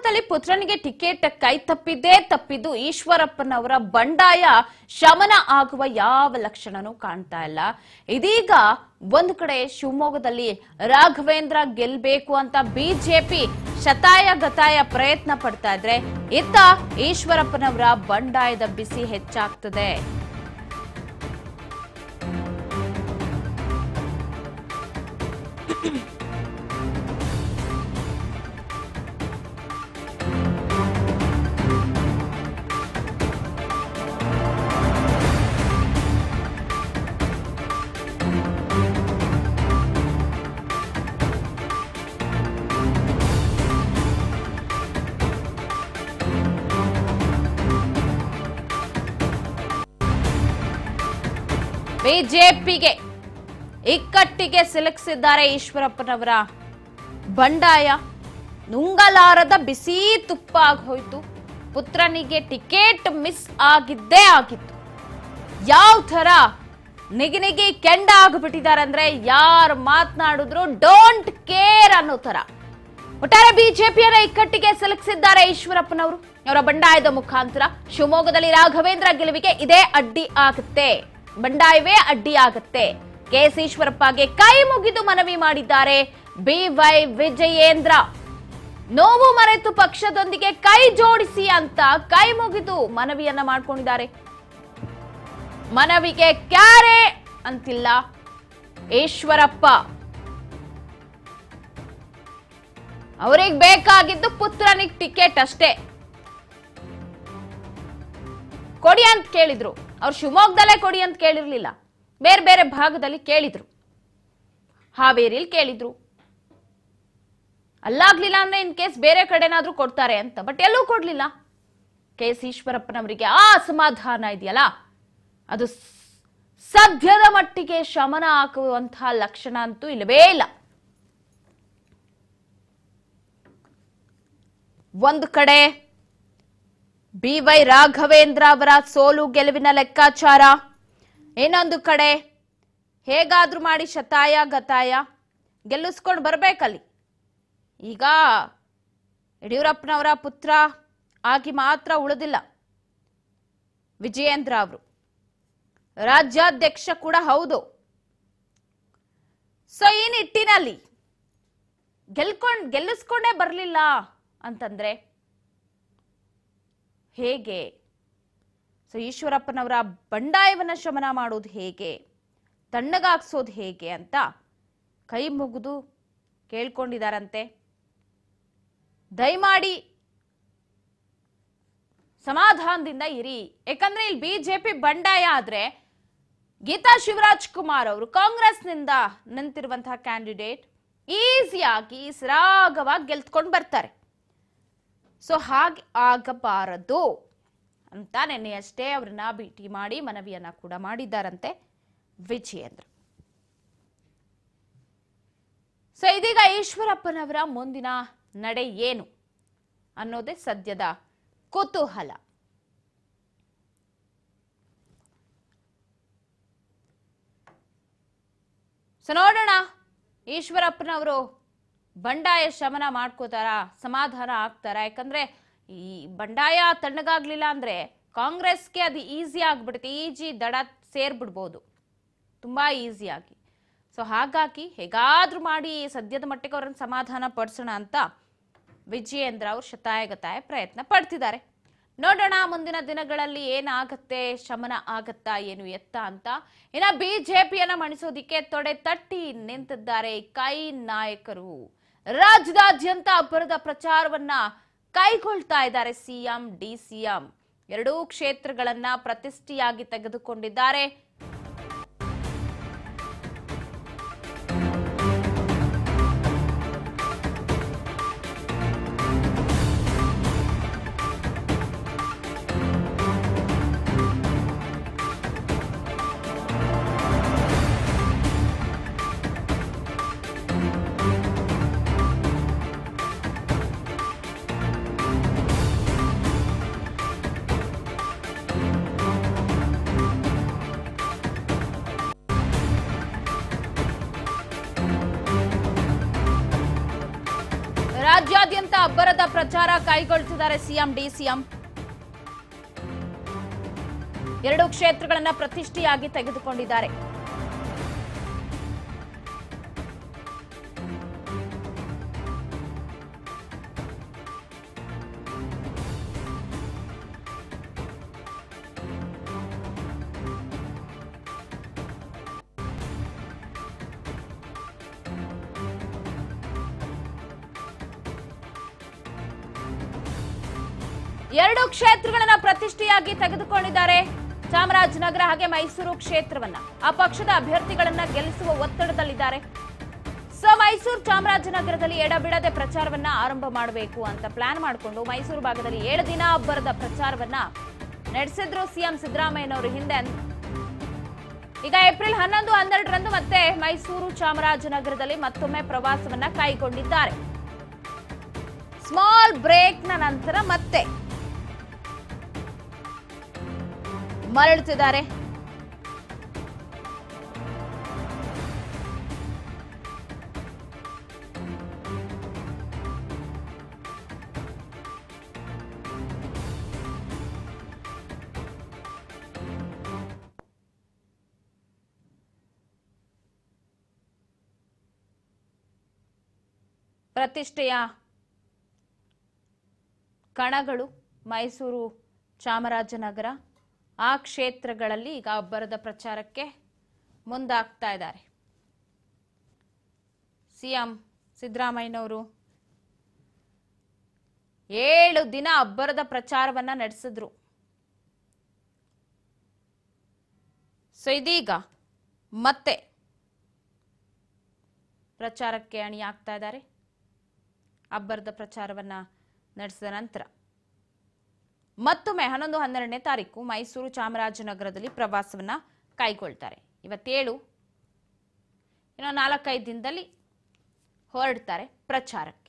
ಶಿವಮೊಗ್ಗದಲ್ಲಿ ಪುತ್ರನಿಗೆ ಟಿಕೆಟ್ ಕೈ ತಪ್ಪಿದ್ದೇ ತಪ್ಪಿದ್ದು ಈಶ್ವರಪ್ಪನವರ ಬಂಡಾಯ ಶಮನ ಆಗುವ ಯಾವ ಲಕ್ಷಣನೂ ಕಾಣ್ತಾ ಇಲ್ಲ ಇದೀಗ ಒಂದು ಕಡೆ ಶಿವಮೊಗ್ಗದಲ್ಲಿ ರಾಘವೇಂದ್ರ ಗೆಲ್ಬೇಕು ಅಂತ ಬಿಜೆಪಿ ಶತಾಯ ಗತಾಯ ಪ್ರಯತ್ನ ಪಡ್ತಾ ಇದ್ರೆ ಇತ್ತ ಈಶ್ವರಪ್ಪನವರ ಬಂಡಾಯದ ಬಿಸಿ ಹೆಚ್ಚಾಗ್ತದೆ ಬಿಜೆಪಿಗೆ ಇಕ್ಕಟ್ಟಿಗೆ ಸಿಲುಕಿಸಿದ್ದಾರೆ ಈಶ್ವರಪ್ಪನವರ ಬಂಡಾಯ ನುಂಗಲಾರದ ಬಿಸಿ ತುಪ್ಪ ಆಗೋಯ್ತು ಪುತ್ರನಿಗೆ ಟಿಕೆಟ್ ಮಿಸ್ ಆಗಿದ್ದೇ ಆಗಿತ್ತು ಯಾವ ತರ ನಿಗಿ ಕೆಂಡ ಆಗ್ಬಿಟ್ಟಿದ್ದಾರೆ ಅಂದ್ರೆ ಯಾರು ಮಾತನಾಡಿದ್ರು ಡೋಂಟ್ ಕೇರ್ ಅನ್ನೋ ತರ ಒಟ್ಟಾರೆ ಬಿಜೆಪಿಯರ ಇಕ್ಕಟ್ಟಿಗೆ ಸಿಲುಕಿಸಿದ್ದಾರೆ ಈಶ್ವರಪ್ಪನವರು ಅವರ ಬಂಡಾಯದ ಮುಖಾಂತರ ಶಿವಮೊಗ್ಗದಲ್ಲಿ ರಾಘವೇಂದ್ರ ಗೆಲುವಿಗೆ ಇದೇ ಅಡ್ಡಿ ಆಗುತ್ತೆ ಬಂಡಾಯವೇ ಅಡ್ಡಿ ಆಗುತ್ತೆ ಕೆಎಸ್ ಈಶ್ವರಪ್ಪಗೆ ಕೈ ಮುಗಿದು ಮನವಿ ಮಾಡಿದ್ದಾರೆ ಬಿವೈ ವಿಜಯೇಂದ್ರ ನೋವು ಮರೆತು ಪಕ್ಷದೊಂದಿಗೆ ಕೈ ಜೋಡಿಸಿ ಅಂತ ಕೈ ಮುಗಿದು ಮನವಿಯನ್ನ ಮಾಡ್ಕೊಂಡಿದ್ದಾರೆ ಮನವಿಗೆ ಕ್ಯಾರೆ ಅಂತಿಲ್ಲ ಈಶ್ವರಪ್ಪ ಅವ್ರಿಗೆ ಬೇಕಾಗಿದ್ದು ಪುತ್ರನಿಗೆ ಟಿಕೆಟ್ ಅಷ್ಟೇ ಕೊಡಿ ಅಂತ ಕೇಳಿದ್ರು ಅವ್ರು ಶಿವಮೊಗ್ಗದಲ್ಲೇ ಕೊಡಿ ಅಂತ ಕೇಳಿರ್ಲಿಲ್ಲ ಬೇರೆ ಬೇರೆ ಭಾಗದಲ್ಲಿ ಕೇಳಿದ್ರು ಹಾವೇರಿಲಿ ಕೇಳಿದ್ರು ಅಲ್ಲಾಗ್ಲಿಲ್ಲ ಅಂದ್ರೆ ಇನ್ ಕೇಸ್ ಬೇರೆ ಕಡೆನಾದ್ರೂ ಕೊಡ್ತಾರೆ ಅಂತ ಬಟ್ ಎಲ್ಲೂ ಕೊಡ್ಲಿಲ್ಲ ಕೆ ಎಸ್ ಈಶ್ವರಪ್ಪನವರಿಗೆ ಆ ಅಸಮಾಧಾನ ಇದೆಯಲ್ಲ ಅದು ಸ್- ಸದ್ಯದ ಮಟ್ಟಿಗೆ ಶಮನ ಹಾಕುವಂತಹ ಲಕ್ಷಣ ಅಂತೂ ಇಲ್ಲವೇ ಇಲ್ಲ ಒಂದು ಕಡೆ ಬಿ ವೈ ರಾಘವೇಂದ್ರ ಅವರ ಸೋಲು ಗೆಲುವಿನ ಲೆಕ್ಕಾಚಾರ ಇನ್ನೊಂದು ಕಡೆ ಹೇಗಾದ್ರೂ ಮಾಡಿ ಶತಾಯ ಗತಾಯ ಗೆಲ್ಲಿಸ್ಕೊಂಡು ಬರ್ಬೇಕಲ್ಲಿ ಈಗ ಯಡಿಯೂರಪ್ಪನವರ ಪುತ್ರ ಆಗಿ ಮಾತ್ರ ಉಳಿದಿಲ್ಲ ವಿಜಯೇಂದ್ರ ಅವರು ರಾಜ್ಯಾಧ್ಯಕ್ಷ ಕೂಡ ಹೌದು ಸೊ ಈ ನಿಟ್ಟಿನಲ್ಲಿ ಗೆಲ್ಕೊಂಡ್ ಗೆಲ್ಲಿಸ್ಕೊಂಡೇ ಬರಲಿಲ್ಲ ಅಂತಂದ್ರೆ ಹೇಗೆ ಸೊ ಈಶ್ವರಪ್ಪನವರ ಬಂಡಾಯವನ್ನ ಶಮನ ಮಾಡೋದು ಹೇಗೆ ತಣ್ಣಗಾಗ್ಸೋದು ಹೇಗೆ ಅಂತ ಕೈ ಮುಗಿದು ಕೇಳ್ಕೊಂಡಿದಾರಂತೆ ದಯಮಾಡಿ ಸಮಾಧಾನದಿಂದ ಇರಿ ಯಾಕಂದ್ರೆ ಇಲ್ಲಿ ಬಿಜೆಪಿ ಬಂಡಾಯ ಆದ್ರೆ ಗೀತಾ ಶಿವರಾಜ್ ಕುಮಾರ್ ಅವರು ಕಾಂಗ್ರೆಸ್ನಿಂದ ನಿಂತಿರುವಂತಹ ಕ್ಯಾಂಡಿಡೇಟ್ ಈಸಿಯಾಗಿ ಸರಾಗವಾಗಿ ಗೆಲ್ತ್ಕೊಂಡು ಬರ್ತಾರೆ ಸೊ ಹಾಗೆ ಆಗಬಾರದು ಅಂತ ನಿನ್ನೆಯಷ್ಟೇ ಅವ್ರನ್ನ ಭೇಟಿ ಮಾಡಿ ಮನವಿಯನ್ನ ಕೂಡ ಮಾಡಿದ್ದಾರಂತೆ ವಿಜಯೇಂದ್ರ ಸೊ ಇದೀಗ ಈಶ್ವರಪ್ಪನವರ ಮುಂದಿನ ನಡೆ ಏನು ಅನ್ನೋದೇ ಸದ್ಯದ ಕುತೂಹಲ ಸೊ ನೋಡೋಣ ಈಶ್ವರಪ್ಪನವರು ಬಂಡಾಯ ಶಮನ ಮಾಡ್ಕೋತಾರ ಸಮಾಧಾನ ಆಗ್ತಾರ ಯಾಕಂದ್ರೆ ಈ ಬಂಡಾಯ ತಣ್ಣಗಾಗ್ಲಿಲ್ಲ ಅಂದ್ರೆ ಕಾಂಗ್ರೆಸ್ಗೆ ಅದು ಈಸಿ ಆಗ್ಬಿಡುತ್ತೆ ಈಜಿ ದಡ ಸೇರ್ಬಿಡ್ಬೋದು ತುಂಬಾ ಈಸಿಯಾಗಿ ಸೊ ಹಾಗಾಗಿ ಹೇಗಾದ್ರೂ ಮಾಡಿ ಸದ್ಯದ ಮಟ್ಟಿಗೆ ಅವ್ರನ್ನ ಸಮಾಧಾನ ಪಡಿಸೋಣ ಅಂತ ವಿಜಯೇಂದ್ರ ಅವರು ಶತಾಯಗತಾಯ ಪ್ರಯತ್ನ ಪಡ್ತಿದ್ದಾರೆ ನೋಡೋಣ ಮುಂದಿನ ದಿನಗಳಲ್ಲಿ ಏನಾಗತ್ತೆ ಶಮನ ಆಗತ್ತಾ ಏನು ಎತ್ತ ಅಂತ ಇನ್ನ ಬಿಜೆಪಿಯನ್ನ ಮಣಿಸೋದಿಕ್ಕೆ ತೊಡೆ ತಟ್ಟಿ ನಿಂತಿದ್ದಾರೆ ಕೈ ನಾಯಕರು ರಾಜ್ಯದಾದ್ಯಂತ ಅಬ್ಬರದ ಪ್ರಚಾರವನ್ನ ಕೈಗೊಳ್ತಾ ಇದ್ದಾರೆ ಸಿಎಂ ಡಿಸಿಎಂ ಎರಡೂ ಕ್ಷೇತ್ರಗಳನ್ನ ಪ್ರತಿಷ್ಠೆಯಾಗಿ ತೆಗೆದುಕೊಂಡಿದ್ದಾರೆ ರಾಜ್ಯಾದ್ಯಂತ ಅಬ್ಬರದ ಪ್ರಚಾರ ಕೈಗೊಳ್ತಿದ್ದಾರೆ ಸಿಎಂ ಡಿಸಿಎಂ ಎರಡು ಕ್ಷೇತ್ರಗಳನ್ನ ಪ್ರತಿಷ್ಠೆಯಾಗಿ ತೆಗೆದುಕೊಂಡಿದ್ದಾರೆ ಎರಡು ಕ್ಷೇತ್ರಗಳನ್ನ ಪ್ರತಿಷ್ಠೆಯಾಗಿ ತೆಗೆದುಕೊಂಡಿದ್ದಾರೆ ಚಾಮರಾಜನಗರ ಹಾಗೆ ಮೈಸೂರು ಕ್ಷೇತ್ರವನ್ನ ಆ ಪಕ್ಷದ ಅಭ್ಯರ್ಥಿಗಳನ್ನ ಗೆಲ್ಲಿಸುವ ಒತ್ತಡದಲ್ಲಿದ್ದಾರೆ ಸೊ ಮೈಸೂರು ಚಾಮರಾಜನಗರದಲ್ಲಿ ಎಡಬಿಡದೆ ಪ್ರಚಾರವನ್ನ ಆರಂಭ ಮಾಡಬೇಕು ಅಂತ ಪ್ಲಾನ್ ಮಾಡಿಕೊಂಡು ಮೈಸೂರು ಭಾಗದಲ್ಲಿ ಏಳು ದಿನ ಅಬ್ಬರದ ಪ್ರಚಾರವನ್ನ ನಡೆಸಿದ್ರು ಸಿಎಂ ಸಿದ್ದರಾಮಯ್ಯನವರು ಹಿಂದೆ ಈಗ ಏಪ್ರಿಲ್ ಹನ್ನೊಂದು ಹನ್ನೆರಡರಂದು ಮತ್ತೆ ಮೈಸೂರು ಚಾಮರಾಜನಗರದಲ್ಲಿ ಮತ್ತೊಮ್ಮೆ ಪ್ರವಾಸವನ್ನ ಕೈಗೊಂಡಿದ್ದಾರೆ ಸ್ಮಾಲ್ ಬ್ರೇಕ್ನ ನಂತರ ಮತ್ತೆ ಮರಳುತ್ತಿದ್ದಾರೆ ಪ್ರತಿಷ್ಠೆಯ ಕಣಗಳು ಮೈಸೂರು ಚಾಮರಾಜನಗರ ಆ ಕ್ಷೇತ್ರಗಳಲ್ಲಿ ಈಗ ಅಬ್ಬರದ ಪ್ರಚಾರಕ್ಕೆ ಮುಂದಾಗ್ತಾ ಇದ್ದಾರೆ ಸಿಎಂ ಸಿದ್ದರಾಮಯ್ಯನವರು ಏಳು ದಿನ ಅಬ್ಬರದ ಪ್ರಚಾರವನ್ನ ನಡೆಸಿದ್ರು ಸೊ ಇದೀಗ ಮತ್ತೆ ಪ್ರಚಾರಕ್ಕೆ ಅಣಿಯಾಗ್ತಾ ಇದ್ದಾರೆ ಅಬ್ಬರದ ಪ್ರಚಾರವನ್ನ ನಡೆಸಿದ ನಂತರ ಮತ್ತೊಮ್ಮೆ ಹನ್ನೊಂದು ಹನ್ನೆರಡನೇ ತಾರೀಕು ಮೈಸೂರು ಚಾಮರಾಜನಗರದಲ್ಲಿ ಪ್ರವಾಸವನ್ನ ಕೈಗೊಳ್ತಾರೆ ಇವತ್ತೇಳು ಇನ್ನು ನಾಲ್ಕೈದು ದಿನದಲ್ಲಿ ಹೊರಡ್ತಾರೆ ಪ್ರಚಾರಕ್ಕೆ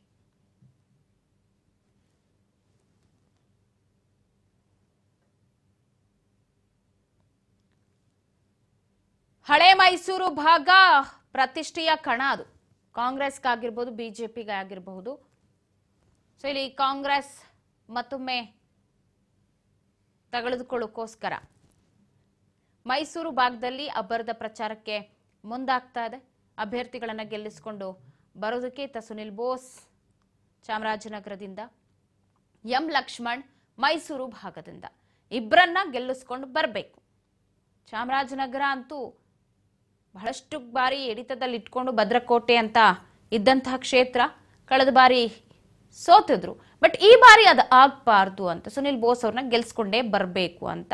ಹಳೆ ಮೈಸೂರು ಭಾಗ ಪ್ರತಿಷ್ಠೆಯ ಕಣ ಅದು ಕಾಂಗ್ರೆಸ್ಗಾಗಿರ್ಬೋದು ಬಿಜೆಪಿಗೆ ಆಗಿರಬಹುದು ಸೊ ಇಲ್ಲಿ ಕಾಂಗ್ರೆಸ್ ಮತ್ತೊಮ್ಮೆ ತಗೆದುಕೊಳ್ಳೋಕ್ಕೋಸ್ಕರ ಮೈಸೂರು ಭಾಗದಲ್ಲಿ ಅಬ್ಬರದ ಪ್ರಚಾರಕ್ಕೆ ಮುಂದಾಗ್ತಾ ಇದೆ ಅಭ್ಯರ್ಥಿಗಳನ್ನ ಗೆಲ್ಲಿಸಿಕೊಂಡು ಬರೋದಕ್ಕೆ ಇತ್ತ ಸುನಿಲ್ ಬೋಸ್ ಚಾಮರಾಜನಗರದಿಂದ ಎಂ ಲಕ್ಷ್ಮಣ್ ಮೈಸೂರು ಭಾಗದಿಂದ ಇಬ್ಬರನ್ನ ಗೆಲ್ಲಿಸ್ಕೊಂಡು ಬರಬೇಕು ಚಾಮರಾಜನಗರ ಅಂತೂ ಬಹಳಷ್ಟು ಬಾರಿ ಹಿಡಿತದಲ್ಲಿ ಇಟ್ಕೊಂಡು ಭದ್ರಕೋಟೆ ಅಂತ ಇದ್ದಂತಹ ಕ್ಷೇತ್ರ ಕಳೆದ ಬಾರಿ ಸೋತಿದ್ರು ಬಟ್ ಈ ಬಾರಿ ಅದು ಆಗ್ಬಾರ್ದು ಅಂತ ಸುನಿಲ್ ಬೋಸ್ ಅವ್ರನ್ನ ಗೆಲ್ಸ್ಕೊಂಡೇ ಬರಬೇಕು ಅಂತ